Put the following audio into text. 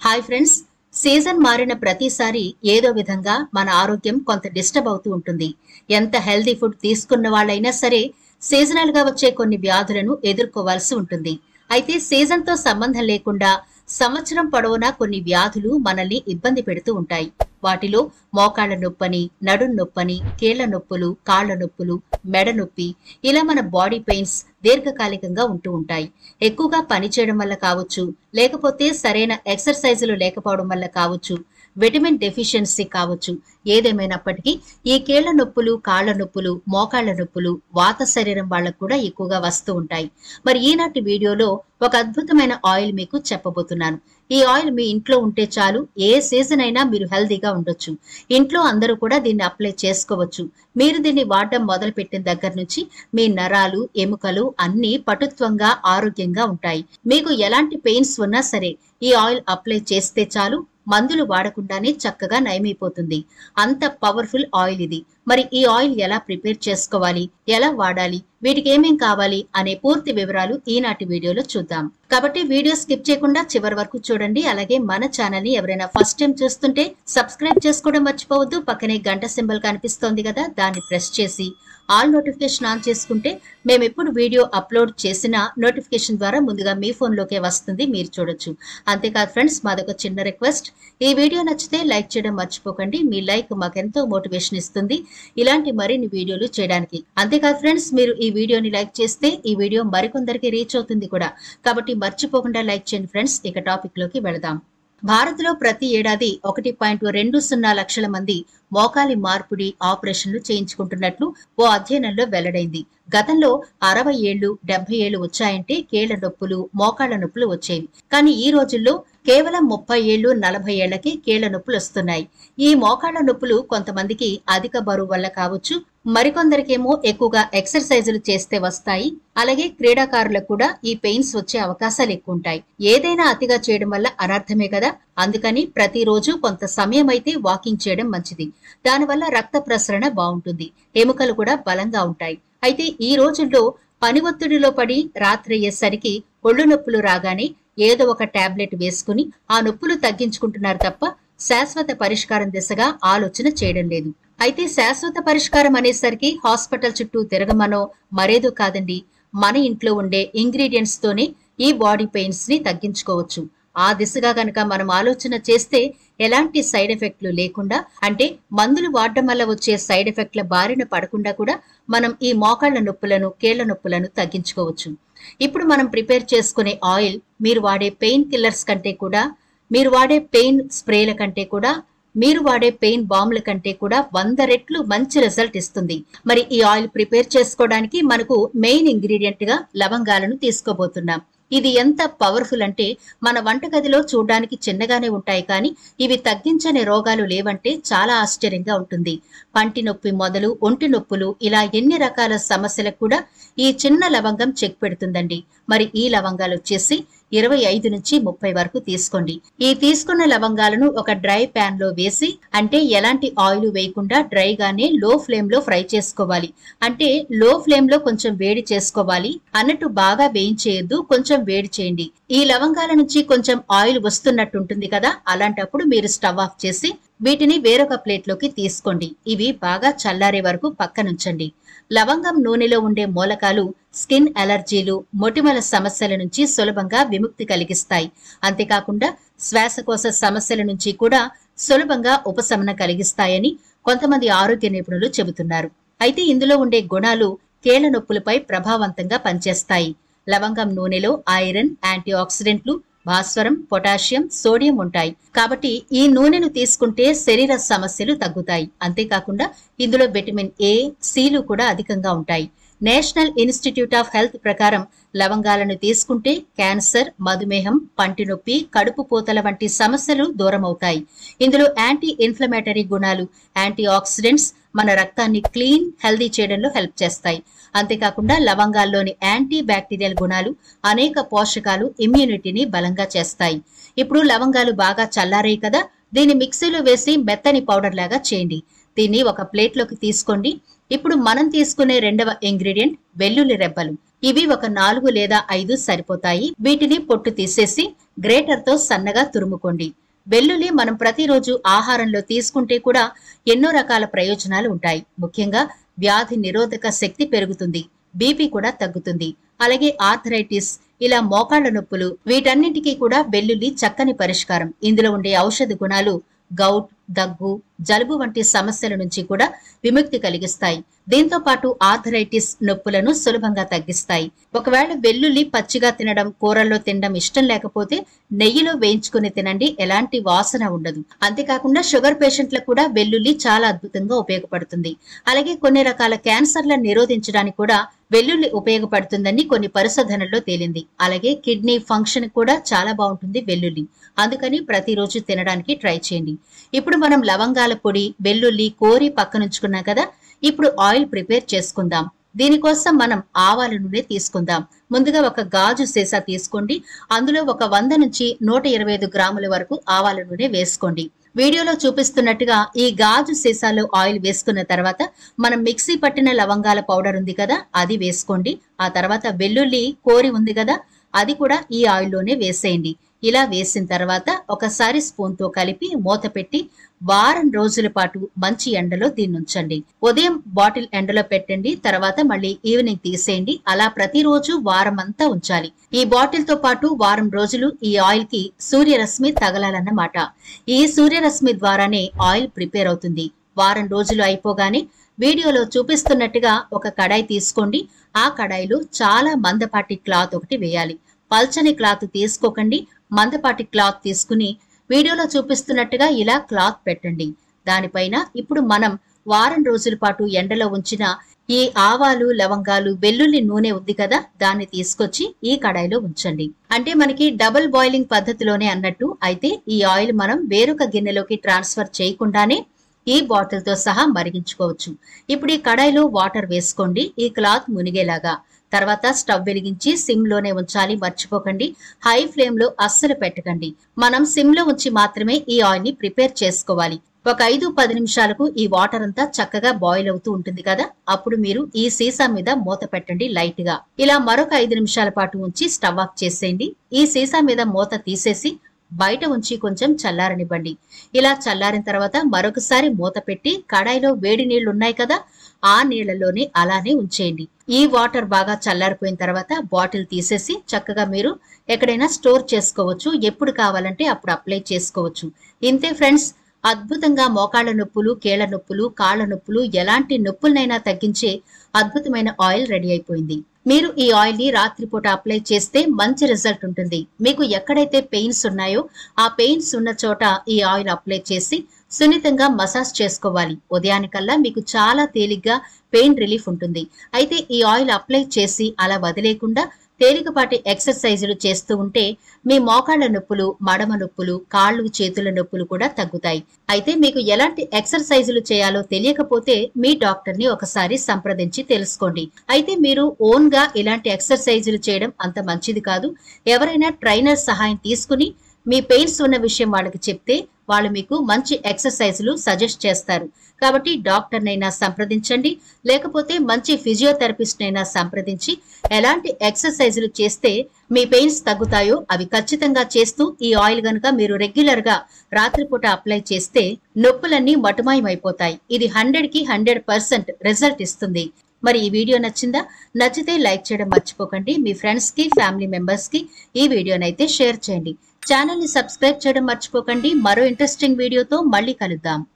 hi friends season మారిన ప్రతిసారి ఏదో విధంగా మన ఆరోగ్యం కొంత డిస్టర్బ్ అవుతూ ఉంటుంది ఎంత హెల్దీ ఫుడ్ తీసుకున్న వాళ్ళైనా సరే సీజనల్ గా వచ్చే కొన్ని వ్యాధులను ఎదుర్కోవాల్సి ఉంటుంది అయితే సీజన్ తో సంబంధం లేకుండా సంవత్సరం పొడవునా కొన్ని వ్యాధులు మనల్ని ఇబ్బంది పెడుతూ ఉంటాయి వాటిలో మోకాళ్ల నొప్పని నడుం నొప్పని కీళ్ల నొప్పులు కాళ్ల నొప్పులు మెడ నొప్పి ఇలా మన బాడీ పెయిన్స్ దీర్ఘకాలికంగా ఉంటూ ఉంటాయి ఎక్కువగా పని చేయడం వల్ల కావచ్చు లేకపోతే సరైన ఎక్సర్సైజులు లేకపోవడం వల్ల కావచ్చు విటమిన్ డెఫిషియన్సీ కావచ్చు ఏదేమైనప్పటికీ ఈ కీళ్ల నొప్పులు కాళ్ల నొప్పులు మోకాళ్ల నొప్పులు వాత శరీరం వాళ్ళకు కూడా ఎక్కువగా వస్తూ ఉంటాయి మరి ఈనాటి వీడియోలో ఒక అద్భుతమైన ఆయిల్ మీకు చెప్పబోతున్నాను ఈ ఆయిల్ మీ ఇంట్లో ఉంటే చాలు ఏ సీజన్ అయినా మీరు హెల్దీగా ఉండొచ్చు ఇంట్లో అందరూ కూడా దీన్ని అప్లై చేసుకోవచ్చు మీరు దీన్ని వాడడం మొదలు పెట్టిన దగ్గర నుంచి మీ నరాలు ఎముకలు అన్ని పటుత్వంగా ఆరోగ్యంగా ఉంటాయి మీకు ఎలాంటి పెయిన్స్ ఉన్నా సరే ఈ ఆయిల్ అప్లై చేస్తే చాలు మందులు వాడకుండానే చక్కగా నయమైపోతుంది అంత పవర్ఫుల్ ఆయిల్ ఇది మరి ఈ ఆయిల్ ఎలా ప్రిపేర్ చేసుకోవాలి ఎలా వాడాలి వీటికి ఏమేం కావాలి అనే పూర్తి వివరాలు ఈనాటి వీడియోలో చూద్దాం కాబట్టి వీడియో స్కిప్ చేయకుండా చివరి వరకు చూడండి అలాగే మన ఛానల్ ని ఎవరైనా ఫస్ట్ టైం చూస్తుంటే సబ్స్క్రైబ్ చేసుకోవడం మర్చిపోవద్దు పక్కనే గంట సింబల్ కనిపిస్తోంది కదా దాన్ని ప్రెస్ చేసి ఆల్ నోటిఫికేషన్ ఆన్ చేసుకుంటే మేము ఎప్పుడు వీడియో అప్లోడ్ చేసినా నోటిఫికేషన్ ద్వారా ముందుగా మీ ఫోన్లోకే వస్తుంది మీరు చూడొచ్చు అంతేకాదు ఫ్రెండ్స్ మాదొక చిన్న రిక్వెస్ట్ ఈ వీడియో నచ్చితే లైక్ చేయడం మర్చిపోకండి మీ లైక్ మాకెంతో మోటివేషన్ ఇస్తుంది ఇలాంటి మరిన్ని వీడియోలు చేయడానికి అంతేకాదు ఫ్రెండ్స్ మీరు ఈ వీడియోని లైక్ చేస్తే ఈ వీడియో మరికొందరికి రీచ్ అవుతుంది కూడా కాబట్టి మర్చిపోకుండా లైక్ చేయండి ఫ్రెండ్స్ ఇక టాపిక్ లోకి వెళదాం భారత్లో ప్రతి ఏడాది ఒకటి పాయింట్ రెండు సున్నా లక్షల మంది మోకాలి మార్పిడి ఆపరేషన్లు చేయించుకుంటున్నట్లు ఓ అధ్యయనంలో వెల్లడైంది గతంలో అరవై ఏళ్లు డెబ్బై ఏళ్లు వచ్చాయంటే కీళ్ల నొప్పులు మోకాళ్ల నొప్పులు వచ్చేవి కానీ ఈ రోజుల్లో కేవలం ముప్పై ఏళ్లు నలభై ఏళ్లకి కీళ్ల నొప్పులు వస్తున్నాయి ఈ మోకాళ్ల నొప్పులు కొంతమందికి అధిక బరువు వల్ల కావచ్చు మరికొందరికేమో ఎక్కువగా ఎక్సర్సైజులు చేస్తే వస్తాయి అలాగే క్రీడాకారులకు కూడా ఈ పెయిన్స్ వచ్చే అవకాశాలు ఎక్కువ ఉంటాయి ఏదైనా అతిగా చేయడం వల్ల అనర్థమే కదా అందుకని ప్రతిరోజు కొంత సమయం అయితే వాకింగ్ చేయడం మంచిది దానివల్ల రక్త ప్రసరణ బాగుంటుంది ఎముకలు కూడా బలంగా ఉంటాయి అయితే ఈ రోజుల్లో పని ఒత్తిడిలో పడి రాత్రి అయ్యేసరికి ఒళ్ళు నొప్పులు రాగానే ఏదో ఒక టాబ్లెట్ వేసుకుని ఆ నొప్పులు తగ్గించుకుంటున్నారు తప్ప శాశ్వత పరిష్కారం దిశగా ఆలోచన చేయడం లేదు అయితే శాశ్వత పరిష్కారం అనేసరికి హాస్పిటల్ చుట్టూ తిరగమనో మరేదో కాదండి మన ఇంట్లో ఉండే ఇంగ్రీడియంట్స్ తోనే ఈ బాడీ పెయిన్స్ ని తగ్గించుకోవచ్చు ఆ దిశగా గనక మనం ఆలోచన చేస్తే ఎలాంటి సైడ్ ఎఫెక్ట్లు లేకుండా అంటే మందులు వాడడం వల్ల వచ్చే సైడ్ ఎఫెక్ట్ల బారిన పడకుండా కూడా మనం ఈ మోకాళ్ల నొప్పులను కీళ్ల నొప్పులను తగ్గించుకోవచ్చు ఇప్పుడు మనం ప్రిపేర్ చేసుకునే ఆయిల్ మీరు వాడే పెయిన్ కిల్లర్స్ కంటే కూడా మీరు వాడే పెయిన్ స్ప్రేల కంటే కూడా మీరు వాడే పెయిన్ బాంబుల కంటే కూడా వంద రెట్లు మంచి రిజల్ట్ ఇస్తుంది మరి ఈ ఆయిల్ ప్రిపేర్ చేసుకోవడానికి మనకు మెయిన్ ఇంగ్రీడియంట్ గా లవంగాలను తీసుకోబోతున్నాం ఇది ఎంత పవర్ఫుల్ అంటే మన వంటగదిలో చూడడానికి చిన్నగానే ఉంటాయి కానీ ఇవి తగ్గించని రోగాలు లేవంటే చాలా ఆశ్చర్యంగా ఉంటుంది పంటి నొప్పి మొదలు ఒంటి నొప్పులు ఇలా ఎన్ని రకాల సమస్యలకు కూడా ఈ చిన్న లవంగం చెక్ పెడుతుందండి మరి ఈ లవంగాలు వచ్చేసి ఇరవై ఐదు నుంచి ముప్పై వరకు తీసుకోండి ఈ తీసుకున్న లవంగాలను ఒక డ్రై ప్యాన్ లో వేసి అంటే ఎలాంటి ఆయిల్ వేయకుండా డ్రైగానే లో ఫ్లేమ్ లో ఫ్రై చేసుకోవాలి అంటే లో ఫ్లేమ్ లో కొంచెం వేడి చేసుకోవాలి అన్నట్టు బాగా వేయించేయద్దు కొంచెం వేడి చేయండి ఈ లవంగాల నుంచి కొంచెం ఆయిల్ వస్తున్నట్టు ఉంటుంది కదా అలాంటప్పుడు మీరు స్టవ్ ఆఫ్ చేసి వీటిని వేరొక ప్లేట్ లోకి తీసుకోండి ఇవి బాగా చల్లారే వరకు పక్కనుంచండి లవంగం నూనెలో ఉండే మూలకాలు స్కిన్ అలర్జీలు మొటిమల సమస్యల నుంచి సులభంగా విముక్తి కలిగిస్తాయి అంతేకాకుండా శ్వాసకోశ సమస్యల నుంచి కూడా సులభంగా ఉపశమనం కలిగిస్తాయని కొంతమంది ఆరోగ్య నిపుణులు చెబుతున్నారు అయితే ఇందులో ఉండే గుణాలు కీళ్ల నొప్పులపై ప్రభావవంతంగా పనిచేస్తాయి లవంగం నూనెలో ఐరన్ యాంటీ ఆక్సిడెంట్లు భాస్వరం పొటాషియం సోడియం ఉంటాయి కాబట్టి ఈ నూనెను తీసుకుంటే శరీర సమస్యలు తగ్గుతాయి అంతేకాకుండా ఇందులో విటమిన్ ఏ సిలు కూడా అధికంగా ఉంటాయి నేషనల్ ఇన్స్టిట్యూట్ ఆఫ్ హెల్త్ ప్రకారం లవంగాలను తీసుకుంటే క్యాన్సర్ మధుమేహం పంటి నొప్పి కడుపు పూతల వంటి సమస్యలు దూరమవుతాయి ఇందులో యాంటీ ఇన్ఫ్లమేటరీ గుణాలు యాంటీ ఆక్సిడెంట్స్ మన రక్తాన్ని క్లీన్ హెల్దీ చేయడంలో హెల్ప్ చేస్తాయి అంతేకాకుండా లవంగాల్లోని యాంటీ బ్యాక్టీరియల్ గుణాలు అనేక పోషకాలు ఇమ్యూనిటీని బలంగా చేస్తాయి ఇప్పుడు లవంగాలు బాగా చల్లారాయి కదా దీన్ని మిక్సీలో వేసి మెత్తని పౌడర్ లాగా చేయండి దీన్ని ఒక ప్లేట్లోకి తీసుకోండి ఇప్పుడు మనం తీసుకునే రెండవ ఇంగ్రీడియంట్ వెల్లుల్లి రెబ్బలు ఇవి ఒక నాలుగు లేదా ఐదు సరిపోతాయి వీటిని పొట్టు తీసేసి గ్రేటర్ తో సన్నగా తురుముకోండి వెల్లుల్లి మనం ప్రతిరోజు ఆహారంలో తీసుకుంటే కూడా ఎన్నో రకాల ప్రయోజనాలు ఉంటాయి ముఖ్యంగా వ్యాధి నిరోధక శక్తి పెరుగుతుంది బీపీ కూడా తగ్గుతుంది అలాగే ఆర్థరైటిస్ ఇలా మోకాళ్ల నొప్పులు వీటన్నింటికీ కూడా వెల్లుల్లి చక్కని పరిష్కారం ఇందులో ఉండే ఔషధ గుణాలు గౌట్ దగ్గు జలుబు వంటి సమస్యల నుంచి కూడా విముక్తి కలిగిస్తాయి దీంతో పాటు ఆర్థరైటిస్ నొప్పులను సులభంగా తగ్గిస్తాయి ఒకవేళ వెల్లుల్లి పచ్చిగా తినడం కూరల్లో తినడం ఇష్టం లేకపోతే నెయ్యిలో వేయించుకుని తినండి ఎలాంటి వాసన ఉండదు అంతేకాకుండా షుగర్ పేషెంట్లకు కూడా వెల్లుల్లి చాలా అద్భుతంగా ఉపయోగపడుతుంది అలాగే కొన్ని రకాల క్యాన్సర్లను నిరోధించడానికి కూడా వెల్లుల్లి ఉపయోగపడుతుందని కొన్ని పరిశోధనల్లో తేలింది అలాగే కిడ్నీ ఫంక్షన్ కూడా చాలా బాగుంటుంది వెల్లుల్లి అందుకని ప్రతిరోజు తినడానికి ట్రై చేయండి ఇప్పుడు మనం లవంగాల పొడి వెల్లుల్లి కోరి పక్కనుంచుకున్నాం కదా ఇప్పుడు ఆయిల్ ప్రిపేర్ చేసుకుందాం దీనికోసం మనం ఆవాల నూనె తీసుకుందాం ముందుగా ఒక గాజు సీసా తీసుకోండి అందులో ఒక వంద నుంచి నూట ఇరవై ఐదు గ్రాముల వరకు ఆవాల నూనె వేసుకోండి వీడియోలో చూపిస్తున్నట్టుగా ఈ గాజు సీసాలో ఆయిల్ వేసుకున్న తర్వాత మనం మిక్సీ పట్టిన లవంగాల పౌడర్ ఉంది కదా అది వేసుకోండి ఆ తర్వాత వెల్లుల్లి కోరి ఉంది కదా అది కూడా ఈ ఆయిల్లోనే వేసేయండి ఇలా వేసిన తర్వాత ఒకసారి స్పూన్ తో కలిపి మూత పెట్టి వారం రోజుల పాటు మంచి ఎండలో దీన్ని ఉంచండి ఉదయం బాటిల్ ఎండలో పెట్టండి తర్వాత మళ్ళీ ఈవినింగ్ తీసేయండి అలా ప్రతిరోజు వారం అంతా ఉంచాలి ఈ బాటిల్ తో పాటు వారం రోజులు ఈ ఆయిల్ కి సూర్యరశ్మి తగలాలన్నమాట ఈ సూర్యరశ్మి ద్వారానే ఆయిల్ ప్రిపేర్ అవుతుంది వారం రోజులు అయిపోగానే వీడియోలో చూపిస్తున్నట్టుగా ఒక కడాయి తీసుకోండి ఆ కడాయిలో చాలా మందపాటి క్లాత్ ఒకటి వేయాలి పల్చని క్లాత్ తీసుకోకండి మందపాటి క్లాత్ తీసుకుని వీడియోలో చూపిస్తున్నట్టుగా ఇలా క్లాత్ పెట్టండి దానిపైన ఇప్పుడు మనం వారం రోజుల పాటు ఎండలో ఉంచిన ఈ ఆవాలు లవంగాలు వెల్లుల్లి నూనె ఉంది కదా దాన్ని తీసుకొచ్చి ఈ కడాయిలో ఉంచండి అంటే మనకి డబుల్ బాయిలింగ్ పద్ధతిలోనే అన్నట్టు అయితే ఈ ఆయిల్ మనం వేరొక గిన్నెలోకి ట్రాన్స్ఫర్ చేయకుండానే ఈ బాటిల్ తో సహా మరిగించుకోవచ్చు ఇప్పుడు ఈ కడాయిలో వాటర్ వేసుకోండి ఈ క్లాత్ మునిగేలాగా తర్వాత స్టవ్ వెలిగించి సిమ్ లోనే ఉంచాలి మర్చిపోకండి హై ఫ్లేమ్ లో అస్సలు పెట్టకండి మనం సిమ్ లో ఉంచి మాత్రమే ఈ ఆయిల్ ని ప్రిపేర్ చేసుకోవాలి ఒక ఐదు పది నిమిషాలకు ఈ వాటర్ అంతా చక్కగా బాయిల్ అవుతూ ఉంటుంది కదా అప్పుడు మీరు ఈ సీసా మీద మూత పెట్టండి లైట్ గా ఇలా మరొక ఐదు నిమిషాల పాటు ఉంచి స్టవ్ ఆఫ్ చేసేయండి ఈ సీసా మీద మూత తీసేసి బయట ఉంచి కొంచెం చల్లారనివ్వండి ఇలా చల్లారిన తర్వాత మరొకసారి మూత పెట్టి కడాయిలో వేడి నీళ్లు ఉన్నాయి కదా ఆ నీళ్లలోనే అలానే ఉంచేయండి ఈ వాటర్ బాగా చల్లారిపోయిన తర్వాత బాటిల్ తీసేసి చక్కగా మీరు ఎక్కడైనా స్టోర్ చేసుకోవచ్చు ఎప్పుడు కావాలంటే అప్పుడు అప్లై చేసుకోవచ్చు ఇంతే ఫ్రెండ్స్ అద్భుతంగా మోకాళ్ళ నొప్పులు కీళ్ల నొప్పులు కాళ్ల నొప్పులు ఎలాంటి నొప్పులనైనా తగ్గించే అద్భుతమైన ఆయిల్ రెడీ అయిపోయింది మీరు ఈ ఆయిల్ ని రాత్రిపూట అప్లై చేస్తే మంచి రిజల్ట్ ఉంటుంది మీకు ఎక్కడైతే పెయిన్స్ ఉన్నాయో ఆ పెయిన్స్ ఉన్న చోట ఈ ఆయిల్ అప్లై చేసి సున్నితంగా మసాజ్ చేసుకోవాలి ఉదయానికల్లా మీకు చాలా తేలిగ్గా పెయిన్ రిలీఫ్ ఉంటుంది అయితే ఈ ఆయిల్ అప్లై చేసి అలా వదిలేకుండా తేలికపాటి ఎక్సర్సైజులు చేస్తూ ఉంటే మీ మోకాళ్ల నొప్పులు మడమ నొప్పులు కాళ్ళు చేతుల నొప్పులు కూడా తగ్గుతాయి అయితే మీకు ఎలాంటి ఎక్సర్సైజులు చేయాలో తెలియకపోతే మీ డాక్టర్ ని ఒకసారి సంప్రదించి తెలుసుకోండి అయితే మీరు ఓన్ గా ఇలాంటి ఎక్సర్సైజులు చేయడం అంత మంచిది కాదు ఎవరైనా ట్రైనర్ సహాయం తీసుకుని మీ పెయిన్స్ ఉన్న విషయం వాళ్ళకి చెప్తే వాళ్ళు మీకు మంచి ఎక్సర్సైజులు సజెస్ట్ చేస్తారు కాబట్టి డాక్టర్ నైనా సంప్రదించండి లేకపోతే మంచి ఫిజియోథెరపిస్ట్ నైనా సంప్రదించి ఎలాంటి ఎక్సర్సైజులు చేస్తే మీ పెయిన్స్ తగ్గుతాయో అవి ఖచ్చితంగా చేస్తూ ఈ ఆయిల్ గనుక మీరు రెగ్యులర్ గా రాత్రిపూట అప్లై చేస్తే నొప్పులన్నీ మటుమాయమైపోతాయి ఇది హండ్రెడ్ కి హండ్రెడ్ పర్సెంట్ రిజల్ట్ ఇస్తుంది మరి ఈ వీడియో నచ్చిందా నచ్చితే లైక్ చేయడం మర్చిపోకండి మీ ఫ్రెండ్స్ కి ఫ్యామిలీ మెంబర్స్ కి ఈ వీడియోనైతే షేర్ చేయండి ఛానల్ ని సబ్స్క్రైబ్ చేయడం మర్చిపోకండి మరో ఇంట్రెస్టింగ్ వీడియోతో మళ్ళీ కలుద్దాం